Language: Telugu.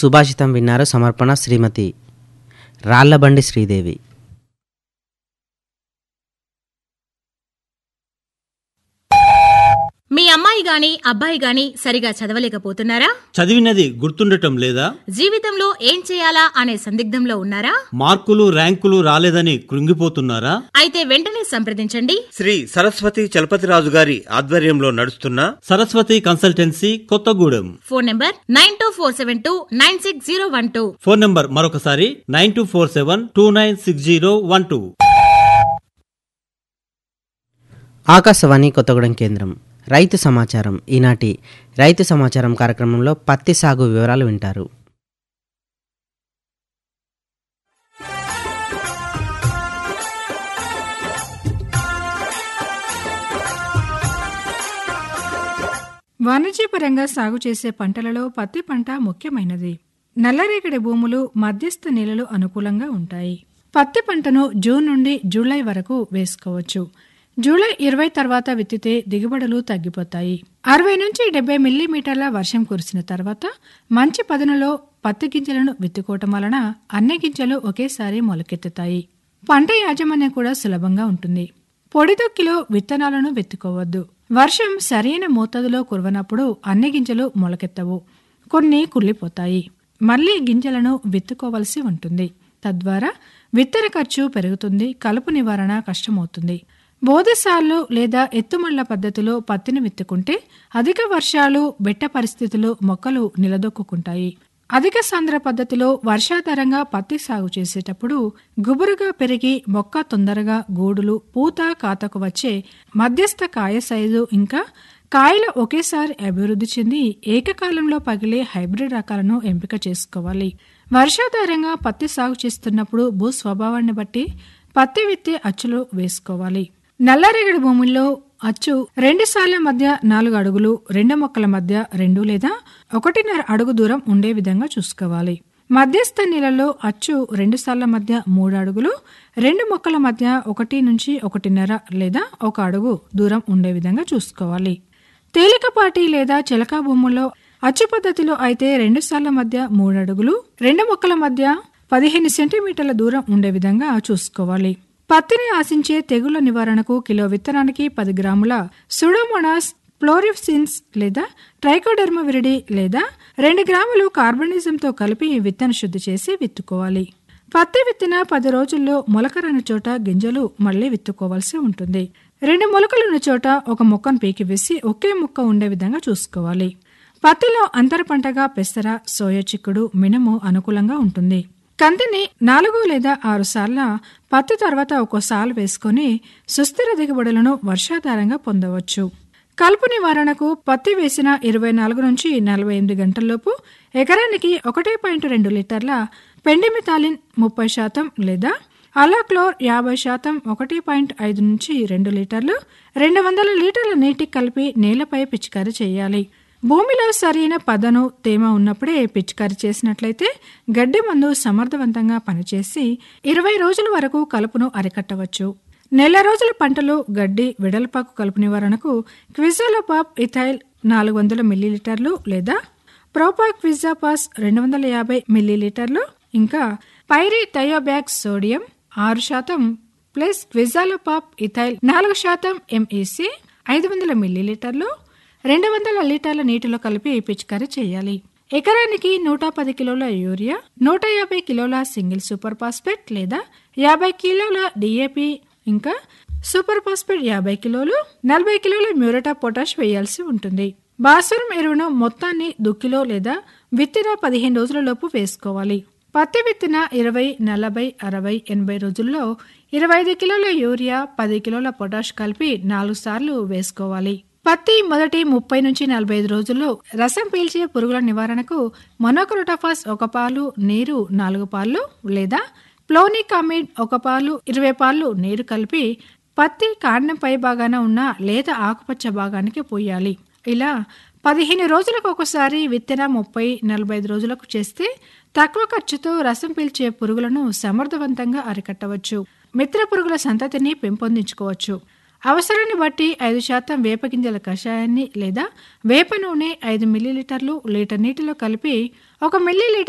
సుభాషితం విన్నారు సమర్పణ శ్రీమతి రాళ్లబండి శ్రీదేవి మీ అమ్మాయి గాని అబ్బాయి గాని సరిగా చదవలేకపోతున్నారా చదివినది గుర్తుండటం లేదా జీవితంలో ఏం చేయాలా అనే సందిగ్ధంలో ఉన్నారా మార్కులు ర్యాంకులు రాలేదని కృంగిపోతున్నారా అయితే వెంటనే సంప్రదించండి శ్రీ సరస్వతి చలపతిరాజు గారి ఆధ్వర్యంలో నడుస్తున్న Saraswathi consultancy Kothagudem phone number nine two four seven two nine six zero one two phone number మరొకసారి nine two four seven two nine six zero one two Akashvani Kothagudem కేంద్రం రైతు సమాచారం ఈనాటి రైతు సమాచారం కార్యక్రమంలో పత్తి సాగు వివరాలు వింటారు వాణిజ్యపరంగా సాగు చేసే పంటలలో పత్తి పంట ముఖ్యమైనది నల్లరేగడి భూములు మధ్యస్థ నేలలు అనుకూలంగా ఉంటాయి పత్తి పంటను జూన్ నుండి జూలై వరకు వేసుకోవచ్చు జూలై ఇరవై తర్వాత విత్తితే దిగుబడులు తగ్గిపోతాయి అరవై నుంచి డెబ్బై మిల్లీమీటర్ల వర్షం కురిసిన తర్వాత మంచి పదునులో పత్తి గింజలను విత్తుకోవటం వలన అన్ని గింజలు ఒకేసారి మొలకెత్తుతాయి పంట యాజమాన్యం కూడా సులభంగా ఉంటుంది పొడిదొక్కిలో విత్తనాలను వెత్తుకోవద్దు వర్షం సరైన మోతాదులో కురవనప్పుడు అన్ని గింజలు మొలకెత్తవు కొన్ని కుళ్ళిపోతాయి మళ్లీ గింజలను విత్తుకోవలసి ఉంటుంది తద్వారా విత్తన ఖర్చు పెరుగుతుంది కలుపు నివారణ కష్టమవుతుంది బోధసార్లు లేదా ఎత్తుమళ్ల పద్ధతిలో పత్తిని విత్తుకుంటే అధిక వర్షాలు బెట్ట పరిస్థితులు మొక్కలు నిలదొక్కుంటాయి అధిక సాంద్ర పద్ధతిలో వర్షాధారంగా పత్తి సాగు చేసేటప్పుడు గుబురుగా పెరిగి మొక్క తొందరగా గూడులు పూత కాతకు వచ్చే మధ్యస్థ కాయ సైజు ఇంకా కాయలు ఒకేసారి అభివృద్ధి చెంది ఏకకాలంలో పగిలే హైబ్రిడ్ రకాలను ఎంపిక చేసుకోవాలి వర్షాధారంగా పత్తి సాగు చేస్తున్నప్పుడు భూ స్వభావాన్ని బట్టి పత్తి విత్తే అచ్చులు వేసుకోవాలి నల్లరేగడి భూముల్లో అచ్చు రెండు సార్ల మధ్య నాలుగు అడుగులు రెండు మొక్కల మధ్య రెండు లేదా ఒకటిన్నర అడుగు దూరం ఉండే విధంగా చూసుకోవాలి మధ్యస్థ నీళ్ళలో అచ్చు రెండు సార్ల మధ్య మూడు అడుగులు రెండు మొక్కల మధ్య ఒకటి నుంచి ఒకటిన్నర లేదా ఒక అడుగు దూరం ఉండే విధంగా చూసుకోవాలి తేలికపాటి లేదా చిలకా భూముల్లో అచ్చు పద్ధతిలో అయితే రెండు సార్ల మధ్య మూడు అడుగులు రెండు మొక్కల మధ్య పదిహేను సెంటీమీటర్ల దూరం ఉండే విధంగా చూసుకోవాలి పత్తిని ఆశించే తెగుళ్ల నివారణకు కిలో విత్తనానికి పది గ్రాముల సుడోమోనాస్ ఫ్లోరిఫ్సిన్స్ లేదా ట్రైకోడెర్మా విరిడి లేదా రెండు గ్రాములు కార్బనిజంతో కలిపి విత్తన శుద్ధి చేసి విత్తుకోవాలి పత్తి విత్తిన పది రోజుల్లో మొలకరాని చోట గింజలు మళ్లీ విత్తుకోవాల్సి ఉంటుంది రెండు మొలకలున్న చోట ఒక మొక్కను పీకి వేసి ఒకే మొక్క ఉండే విధంగా చూసుకోవాలి పత్తిలో అంతర పంటగా పెసర సోయా చిక్కుడు మినుము అనుకూలంగా ఉంటుంది కందిని నాలుగు లేదా ఆరు సార్ల పత్తి తర్వాత ఒక సాలు వేసుకొని సుస్థిర దిగుబడులను వర్షాధారంగా పొందవచ్చు కలుపు నివారణకు పత్తి వేసిన ఇరవై నాలుగు నుంచి నలభై ఎనిమిది గంటల్లోపు ఎకరానికి ఒకటి పాయింట్ రెండు లీటర్ల పెండిమిథాలిన్ ముప్పై శాతం లేదా అలాక్లోర్ యాభై శాతం ఒకటి పాయింట్ ఐదు నుంచి రెండు లీటర్లు రెండు వందల లీటర్ల నీటికి కలిపి నేలపై పిచికారీ చేయాలి భూమిలో సరైన పదను తేమ ఉన్నప్పుడే పిచికారీ చేసినట్లయితే గడ్డి మందు సమర్థవంతంగా పనిచేసి ఇరవై రోజుల వరకు కలుపును అరికట్టవచ్చు నెల రోజుల పంటలో గడ్డి వెడల్పాకు కలుపు నివారణకు క్విజోలోపాప్ ఇథైల్ నాలుగు వందల మిల్లీలీటర్లు లేదా ప్రోపాక్విజాపాస్ రెండు వందల యాభై మిల్లీలీటర్లు ఇంకా పైరి థయోబ్యాక్స్ సోడియం ఆరు శాతం ప్లస్ క్విజాలోపాప్ ఇథైల్ నాలుగు శాతం ఎంఈసి ఐదు వందల మిల్లీలీటర్లు రెండు వందల లీటర్ల నీటిలో కలిపి పిచికారీ చేయాలి ఎకరానికి నూట పది కిలోల యూరియా నూట యాభై కిలోల సింగిల్ సూపర్ ఫాస్ఫేట్ లేదా యాభై కిలోల డిఏపి ఇంకా సూపర్ ఫాస్ఫేట్ యాభై కిలోలు నలభై కిలోల మ్యూరటా పొటాష్ వేయాల్సి ఉంటుంది భాస్వరం ఎరువును మొత్తాన్ని దుక్కిలో లేదా విత్తిన పదిహేను రోజులలోపు వేసుకోవాలి పత్తి విత్తిన ఇరవై నలభై అరవై ఎనభై రోజుల్లో ఇరవై ఐదు కిలోల యూరియా పది కిలోల పొటాష్ కలిపి నాలుగు సార్లు వేసుకోవాలి పత్తి మొదటి ముప్పై నుంచి నలభై ఐదు రోజుల్లో రసం పీల్చే పురుగుల నివారణకు మొనోక్రోటోఫాస్ ఒక పాలు నీరు నాలుగు పాలు లేదా ప్లోనికామిడ్ ఒక పాలు ఇరవై పాలు నీరు కలిపి పత్తి కాండం పై భాగాన ఉన్న లేత ఆకుపచ్చ భాగానికి పోయాలి ఇలా పదిహేను రోజులకు ఒకసారి విత్తన ముప్పై నలభై ఐదు రోజులకు చేస్తే తక్కువ ఖర్చుతో రసం పీల్చే పురుగులను సమర్థవంతంగా అరికట్టవచ్చు మిత్ర పురుగుల సంతతిని పెంపొందించుకోవచ్చు అవసరాన్ని బట్టి ఐదు శాతం వేప గింజల కషాయాన్ని లేదా వేప నూనె ఐదు మిల్లీలీటర్లు లీటర్ నీటిలో కలిపి ఒక మిల్లీలీటర్